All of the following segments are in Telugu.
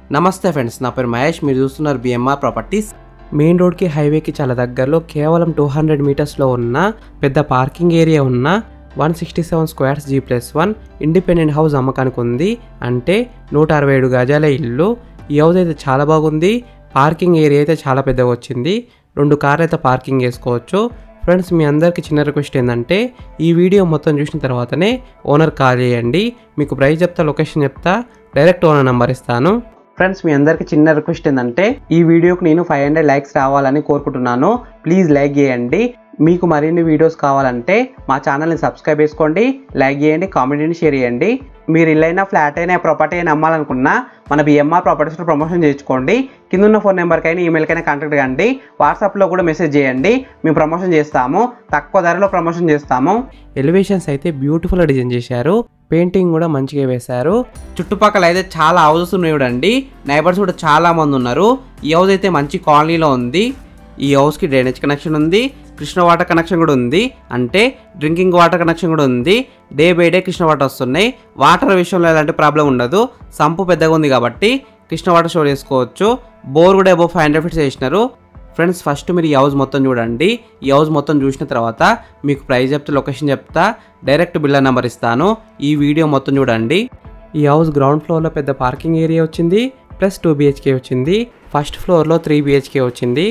నమస్తే ఫ్రెండ్స్ నా పేరు మహేష్ మీరు చూస్తున్నారు బిఎంఆర్ ప్రాపర్టీస్ మెయిన్ రోడ్కి హైవేకి చాలా దగ్గరలో కేవలం టూ హండ్రెడ్ మీటర్స్లో ఉన్న పెద్ద పార్కింగ్ ఏరియా ఉన్న one sixty seven squares G plus one independent house అమ్మకానికి ఉంది అంటే నూట అరవై ఏడు గజాల ఇల్లు ఈ హౌస్ అయితే చాలా బాగుంది పార్కింగ్ ఏరియా అయితే చాలా పెద్దగా వచ్చింది రెండు కార్లు అయితే పార్కింగ్ చేసుకోవచ్చు ఫ్రెండ్స్ మీ అందరికీ చిన్న రిక్వెస్ట్ ఏంటంటే ఈ వీడియో మొత్తం చూసిన తర్వాతనే ఓనర్ కాల్ చేయండి మీకు ప్రైస్ చెప్తా లొకేషన్ చెప్తా డైరెక్ట్ ఓనర్ నెంబర్ ఇస్తాను ఫ్రెండ్స్ మీ అందరికీ చిన్న రిక్వెస్ట్ ఏంటంటే ఈ వీడియోకి నేను ఫైవ్ హండ్రెడ్ లైక్స్ రావాలని కోరుకుంటున్నాను ప్లీజ్ లైక్ చేయండి మీకు మరిన్ని వీడియోస్ కావాలంటే మా ఛానల్ని సబ్స్క్రైబ్ చేసుకోండి లైక్ చేయండి కామెంట్ని షేర్ చేయండి మీరు ఇల్లైనా ఫ్లాట్ అయినా ప్రాపర్టీ అయినా అమ్మాలనుకున్నా మన బిఎంఆర్ ప్రాపర్టీస్లో ప్రమోషన్ చేయించుకోండి కింద ఉన్న ఫోన్ నెంబర్కైనా ఈమెయిల్కైనా కాంటాక్ట్ కండి వాట్సాప్లో కూడా మెసేజ్ చేయండి మేము ప్రమోషన్ చేస్తాము తక్కువ ధరలో ప్రమోషన్ చేస్తాము ఎలివేషన్స్ అయితే బ్యూటిఫుల్గా డిజైన్ చేశారు పెయింటింగ్ కూడా మంచిగా వేశారు చుట్టుపక్కల అయితే చాలా హౌసెస్ ఉన్నాయి చూడండి నైబర్స్ కూడా చాలా మంది ఉన్నారు ఈ హౌస్ అయితే మంచి కాలనీలో ఉంది ఈ హౌస్కి డ్రైనేజ్ కనెక్షన్ ఉంది కృష్ణ వాటర్ కనెక్షన్ కూడా ఉంది అంటే డ్రింకింగ్ వాటర్ కనెక్షన్ కూడా ఉంది day by day Krishna water వస్తున్నాయి వాటర్ విషయంలో ఎలాంటి ప్రాబ్లం ఉండదు సంపు పెద్దగా ఉంది కాబట్టి కృష్ణ వాటర్ స్టోర్ చేసుకోవచ్చు బోర్ కూడా అబౌవ్ ఫైవ్ హండ్రెడ్ ఫీట్స్ వేసినారు ఫ్రెండ్స్ ఫస్ట్ మీరు ఈ హౌస్ మొత్తం చూడండి ఈ హౌస్ మొత్తం చూసిన తర్వాత మీకు ప్రైస్ చెప్తే లొకేషన్ చెప్తా డైరెక్ట్ బిల్లా నెంబర్ ఇస్తాను ఈ వీడియో మొత్తం చూడండి ఈ హౌస్ గ్రౌండ్ ఫ్లోర్లో పెద్ద పార్కింగ్ ఏరియా వచ్చింది ప్లస్ టూ బిహెచ్కే వచ్చింది ఫస్ట్ ఫ్లోర్లో త్రీ బిహెచ్కే వచ్చింది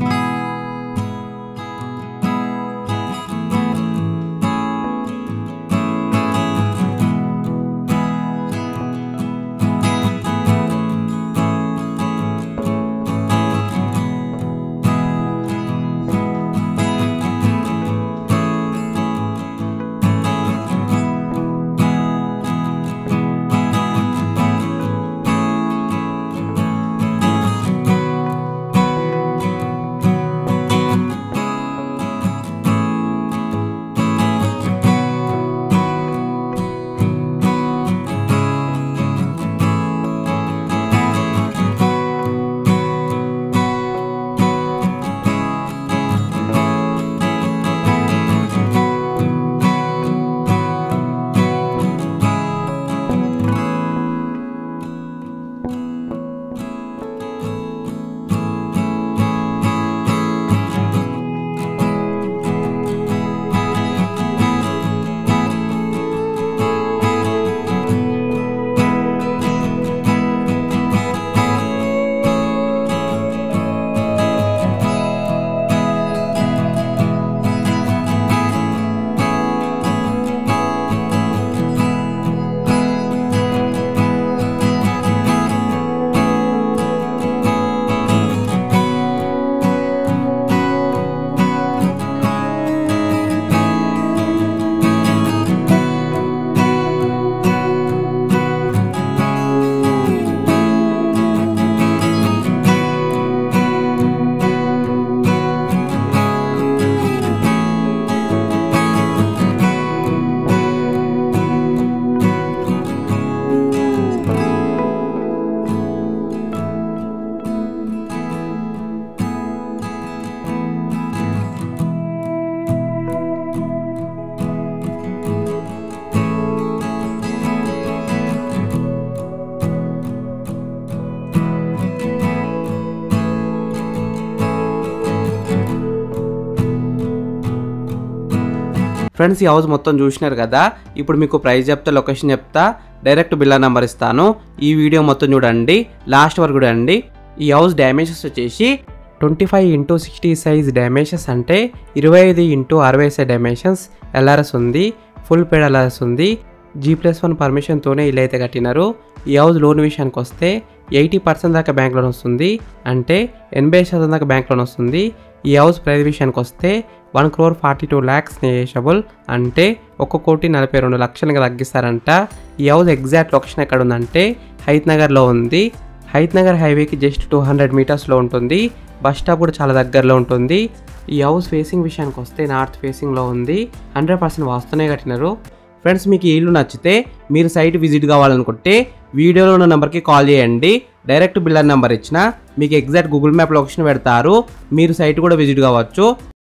ఫ్రెండ్స్ ఈ హౌస్ మొత్తం చూసినారు కదా ఇప్పుడు మీకు ప్రైస్ చెప్తా లొకేషన్ చెప్తా డైరెక్ట్ బిల్లా నెంబర్ ఇస్తాను ఈ వీడియో మొత్తం చూడండి లాస్ట్ వరకు చూడండి ఈ హౌస్ డ్యామేజెస్ వచ్చేసి twenty five into sixty size damages అంటే ఇరవై ఐదు ఇంటూ అరవై సైజ్ డైమెన్షన్స్ ఎల్ఆర్ఎస్ ఉంది ఫుల్ పేడ్ ఎల్ఆర్ఎస్ ఉంది జీ ప్లస్ వన్ పర్మిషన్తోనే ఇల్లు అయితే కట్టినారు ఈ హౌస్ లోన్ విషయానికి వస్తే ఎయిటీ పర్సెంట్ దాకా బ్యాంక్ లోన్ వస్తుంది అంటే ఎనభై శాతం దాకా బ్యాంక్ లోన్ వస్తుంది ఈ హౌస్ ప్రైస్ విషయానికి వస్తే one crore forty two lakhs negotiable అంటే ఒక కోటి నలభై రెండు లక్షలుగా తగ్గిస్తారంట ఈ హౌస్ ఎగ్జాక్ట్ లొకేషన్ ఎక్కడ ఉందంటే హైత్ నగర్లో ఉంది హైత్ నగర్ హైవేకి జస్ట్ టూ హండ్రెడ్ మీటర్స్లో ఉంటుంది బస్ స్టాప్ కూడా చాలా దగ్గరలో ఉంటుంది ఈ హౌస్ ఫేసింగ్ విషయానికి వస్తే నార్త్ ఫేసింగ్లో ఉంది హండ్రెడ్ పర్సెంట్ వాస్తవనే కట్టినారు ఫ్రెండ్స్ మీకు ఈ ఇల్లు నచ్చితే మీరు సైట్ విజిట్ కావాలనుకుంటే వీడియోలో ఉన్న నెంబర్కి కాల్ చేయండి డైరెక్ట్ బిల్లర్ నెంబర్ ఇచ్చిన మీకు ఎగ్జాక్ట్ గూగుల్ మ్యాప్ లొకేషన్ పెడతారు మీరు సైట్ కూడా విజిట్ కావచ్చు